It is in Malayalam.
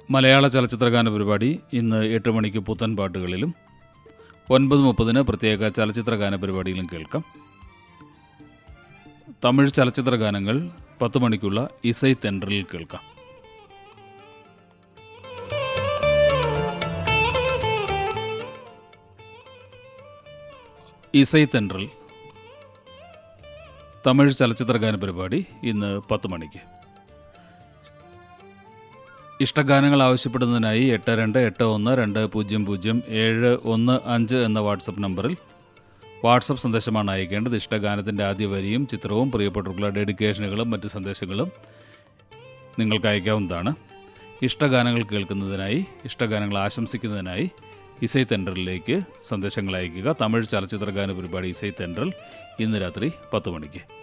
മലയാള ചലച്ചിത്രഗാന പരിപാടി ഇന്ന് എട്ട് മണിക്ക് പുത്തൻ പാട്ടുകളിലും ഒൻപത് മുപ്പതിന് പ്രത്യേക ചലച്ചിത്രഗാന പരിപാടിയിലും കേൾക്കാം തമിഴ് ചലച്ചിത്ര ഗാനങ്ങൾ പത്ത് മണിക്കുള്ള ഇസൈ തെൻഡറിൽ കേൾക്കാം ഇസൈ തെൻഡറിൽ തമിഴ് ചലച്ചിത്ര ഗാന പരിപാടി ഇന്ന് പത്ത് മണിക്ക് ഇഷ്ടഗാനങ്ങൾ ആവശ്യപ്പെടുന്നതിനായി എട്ട് രണ്ട് എട്ട് ഒന്ന് രണ്ട് പൂജ്യം പൂജ്യം ഏഴ് ഒന്ന് അഞ്ച് എന്ന വാട്സപ്പ് നമ്പറിൽ വാട്സപ്പ് സന്ദേശമാണ് അയക്കേണ്ടത് ഇഷ്ടഗാനത്തിൻ്റെ ആദ്യ വരിയും ചിത്രവും പ്രിയപ്പെട്ടവർക്കുള്ള ഡെഡിക്കേഷനുകളും മറ്റ് സന്ദേശങ്ങളും നിങ്ങൾക്ക് അയക്കാവുന്നതാണ് ഇഷ്ടഗാനങ്ങൾ കേൾക്കുന്നതിനായി ഇഷ്ടഗാനങ്ങൾ ആശംസിക്കുന്നതിനായി ഇസൈ തെൻഡറിലേക്ക് സന്ദേശങ്ങൾ അയയ്ക്കുക തമിഴ് ചലച്ചിത്ര ഗാന പരിപാടി ഇസൈ തെൻഡറിൽ ഇന്ന് രാത്രി പത്ത് മണിക്ക്